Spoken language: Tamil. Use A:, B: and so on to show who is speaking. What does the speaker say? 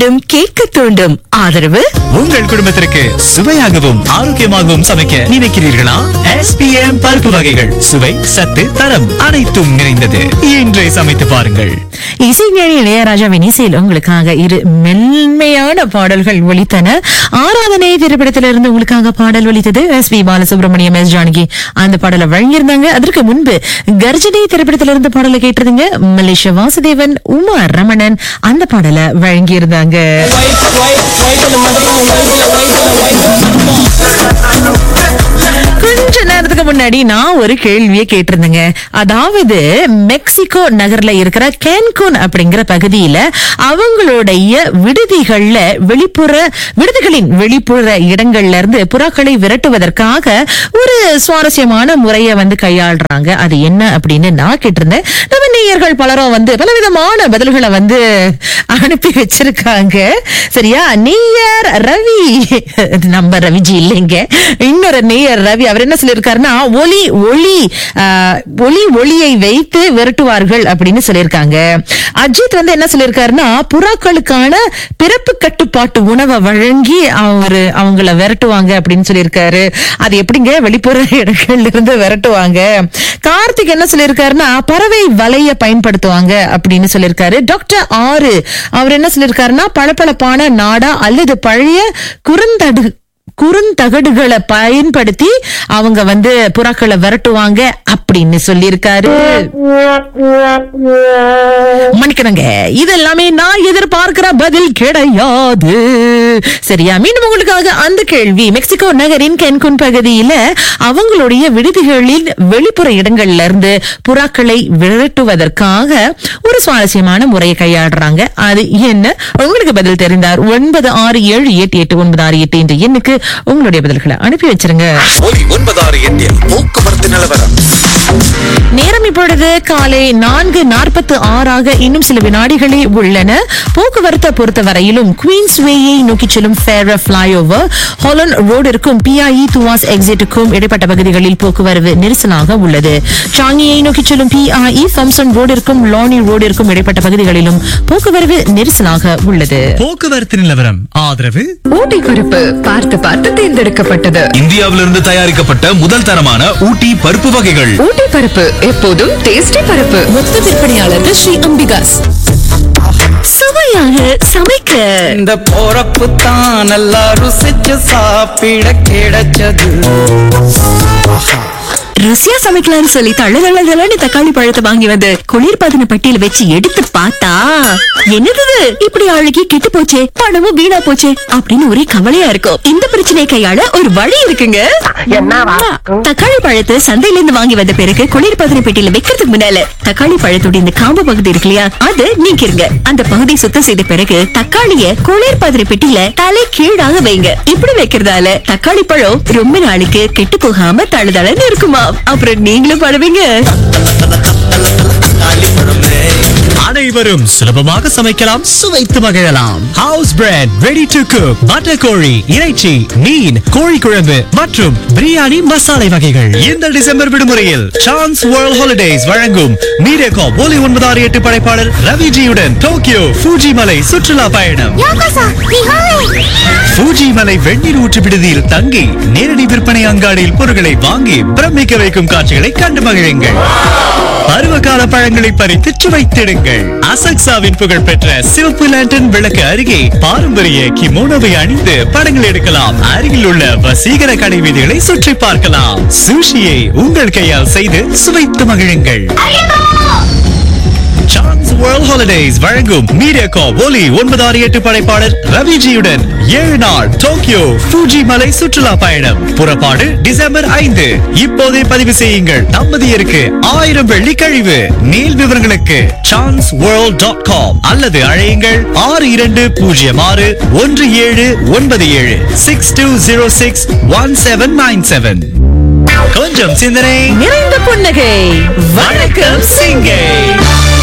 A: தூண்டும் கேட்க தூண்டும் ஆதரவு
B: உங்கள் குடும்பத்திற்கு சுவையாகவும் ஆரோக்கியமாகவும் சமைக்க நினைக்கிறீர்களா எஸ்பிஎம் பருப்பு வகைகள் சுவை சத்து தரம் அனைத்தும் நிறைந்தது இன்றே சமைத்து பாருங்கள்
A: இசைஞானி இளையராஜாவின் இசையில் உங்களுக்காக இரு மென்மையான பாடல்கள் ஒலித்தன ஆராதனை திரைப்படத்திலிருந்து உங்களுக்காக பாடல் ஒலித்தது S P Balasubrahmanyam S Janaki அந்த பாடலை வழங்கியிருந்தாங்க அதற்கு முன்பு கர்ஜனை திரைப்படத்திலிருந்து பாடலை கேட்டிருந்தீங்க மலேசிய வாசுதேவன் உமா ரமணன் அந்த பாடலை வழங்கியிருந்தாங்க கொஞ்ச நேரத்துக்கு முன்னாடி நான் ஒரு கேள்வியை கேட்டிருந்தேங்க அதாவது மெக்சிகோ நகர்ல இருக்கிற கேன்கூன் அப்படிங்கிற பகுதியில அவங்களுடைய விடுதிகள்ல வெளிப்புற விடுதிகளின் வெளிப்புற இடங்கள்ல இருந்து புறாக்களை விரட்டுவதற்காக ஒரு சுவாரஸ்யமான முறையை வந்து கையாளுறாங்க அது என்ன அப்படின்னு நான் கேட்டிருந்தேன் நம்ம நேயர்கள் பலரும் வந்து பலவிதமான பதில்களை வந்து அனுப்பி வச்சிருக்காங்க சரியா நேயர் ரவி நம்ம ரவிஜி இல்லைங்க இன்னொரு நேயர் ரவி அவர் என்ன சொல்லியிருக்காருன்னா ஒலி ஒளி ஆஹ், ஒலி ஒளியை வைத்து விரட்டுவார்கள் அப்படின்னு சொல்லியிருக்காங்க அஜித் வந்து என்ன சொல்லியிருக்காருன்னா புறாக்களுக்கான பிறப்பு கட்டுப்பாட்டு உணவை வழங்கி அவரு அவங்கள விரட்டுவாங்க அப்படின்னு சொல்லியிருக்காரு அது எப்படிங்க வெளிப்புற இடங்கள்ல இருந்து விரட்டுவாங்க கார்த்திக் என்ன சொல்லியிருக்காருன்னா பறவை வலைய பயன்படுத்துவாங்க அப்படின்னு சொல்லியிருக்காரு டாக்டர் ஆறு அவர் என்ன சொல்லியிருக்காருன்னா பளபளப்பான நாடா அல்லது பழைய குறுந்தடு குறுந்தகடுகளை பயன்படுத்தி அவங்க வந்து புறாக்களை விரட்டுவாங்க அப்படின்னு சொல்லியிருக்காரு மன்னிக்கணுங்க இது எல்லாமே நான் எதிர்பார்க்கிற பதில் கிடையாது சரியா மீண்டும் உங்களுக்காக அந்த கேள்வி மெக்சிகோ நகரின் கென்குன் பகுதியில அவங்களுடைய விடுதிகளின் வெளிப்புற இடங்கள்ல இருந்து புறாக்களை விரட்டுவதற்காக ஒரு சுவாரஸ்யமான முறையை கையாடுறாங்க அது என்ன உங்களுக்கு பதில் தெரிந்தார் ஒன்பது ஆறு ஏழு எட்டு எட்டு ஒன்பது ஆறு எட்டு என்ற எண்ணுக்கு உங்களுடைய பதில்களை அனுப்பி வச்சிருங்க
C: ஒலி ஒன்பதாறு எட்டில் போக்குவரத்து நிலவரம்
A: நேரம் இப்பொழுது காலை நான்கு நாற்பத்து ஆறாக இன்னும் சில வினாடிகளே உள்ளன போக்குவரத்தை பொறுத்தவரையிலும் குவீன்ஸ் வேயை நோக்கி செல்லும் ஃபேர ஃபிளைஓவர் ஹாலன் ரோடிற்கும் பிஐஇ துவாஸ் எக்ஸிட்டுக்கும் இடைப்பட்ட பகுதிகளில் போக்குவரத்து நெரிசலாக உள்ளது சாங்கியை நோக்கி செல்லும் பிஐஇ தாம்சன் ரோடிற்கும் லானி ரோடிற்கும் இடைப்பட்ட பகுதிகளிலும் போக்குவரத்து நெரிசலாக உள்ளது
B: போக்குவரத்து நிலவரம் ஆதரவு
D: ஊட்டி பருப்பு பார்த்து பார்த்து தேர்ந்தெடுக்கப்பட்டது
C: இந்தியாவிலிருந்து தயாரிக்கப்பட்ட முதல் தரமான ஊட்டி பருப்பு வகைகள்
D: ஊட்டி பருப்பு எப்போதும் டேஸ்டி பருப்பு மொத்த விற்பனையாளர்கள் ஸ்ரீ அம்பிகாஸ்
A: சுவையாக சமைக்க
E: இந்த போறப்பு தான் நல்லா ருசிச்சு சாப்பிட கிடைச்சது
A: ருசியா சமைக்கலாம்னு சொல்லி தள்ள தள்ள தள்ளன்னு தக்காளி பழத்தை வாங்கி வந்து குளிர்பதன பட்டியல வச்சு எடுத்து பார்த்தா என்னது இது? இப்படி அழுகி கெட்டு போச்சே பணமும் வீணா போச்சே அப்படின்னு ஒரே கவலையா இருக்கும் இந்த பிரச்சனையை கையாள ஒரு வழி இருக்குங்க தக்காளி பழத்தை சந்தையில இருந்து வாங்கி வந்த பிறகு குளிர்பதன பெட்டியில வைக்கிறதுக்கு முன்னால தக்காளி பழத்தோட இந்த காம்பு பகுதி இருக்கு இல்லையா அது நீக்கிருங்க அந்த பகுதி சுத்தம் செய்த பிறகு தக்காளிய குளிர்பதன பெட்டியில தலை கீழாக வைங்க இப்படி வைக்கிறதால தக்காளி பழம் ரொம்ப நாளைக்கு கெட்டு போகாம தழுதளன்னு இருக்குமா அப்புறம் நீங்களும் படுவீங்க
B: அனைவரும் சுலபமாக சமைக்கலாம் சுவைத்து மகிழலாம் house bread ready to cook butter கோழி இறைச்சி மீன் கோழி குழம்பு மற்றும் பிரியாணி மசாலை வகைகள் இந்த டிசம்பர் விடுமுறையில் சான்ஸ் வேர்ல்ட் ஹாலிடேஸ் வழங்கும் மீடியாகா ஒலி ஒன்பதாறு எட்டு படைப்பாளர் ரவிஜியுடன் டோக்கியோ ஃபூஜி மலை சுற்றுலா பயணம் ஃபூஜி மலை வெந்நீர் ஊற்று விடுதியில் தங்கி நேரடி விற்பனை அங்காடியில் பொருட்களை வாங்கி பிரமிக்க வைக்கும் காட்சிகளை கண்டு மகிழுங்கள் பருவகால பழங்களை பறித்து சுவைத்திடுங்கள் அசக்சாவின் புகழ்பெற்ற சிவப்பு லேண்டன் விளக்கு அருகே பாரம்பரிய கிமோனோவை அணிந்து படங்கள் எடுக்கலாம் அருகில் உள்ள வசீகர கடை வீதிகளை சுற்றி பார்க்கலாம் சுஷியை உங்கள் கையால் செய்து சுவைத்து மகிழுங்கள் சான்ஸ் வேர்ல்ட் ஹாலிடேஸ் வழங்கும் மீடியாகா ஒலி ஒன்பது ஆறு எட்டு படைப்பாளர் ரவிஜியுடன் ஏழு நாள் டோக்கியோ ஃபூஜி மலை சுற்றுலா பயணம் புறப்பாடு டிசம்பர் ஐந்து இப்போதே பதிவு செய்யுங்கள் தம்பதியருக்கு ஆயிரம் வெள்ளி கழிவு மேல் விவரங்களுக்கு சான்ஸ் வேர்ல்ட் டாட் காம் அல்லது அழையுங்கள் ஆறு இரண்டு பூஜ்ஜியம் ஆறு ஒன்று ஏழு ஒன்பது ஏழு six two zero six one seven nine seven கொஞ்சம் சிந்தனை
A: நிறைந்த புன்னகை
B: வணக்கம் சிங்கை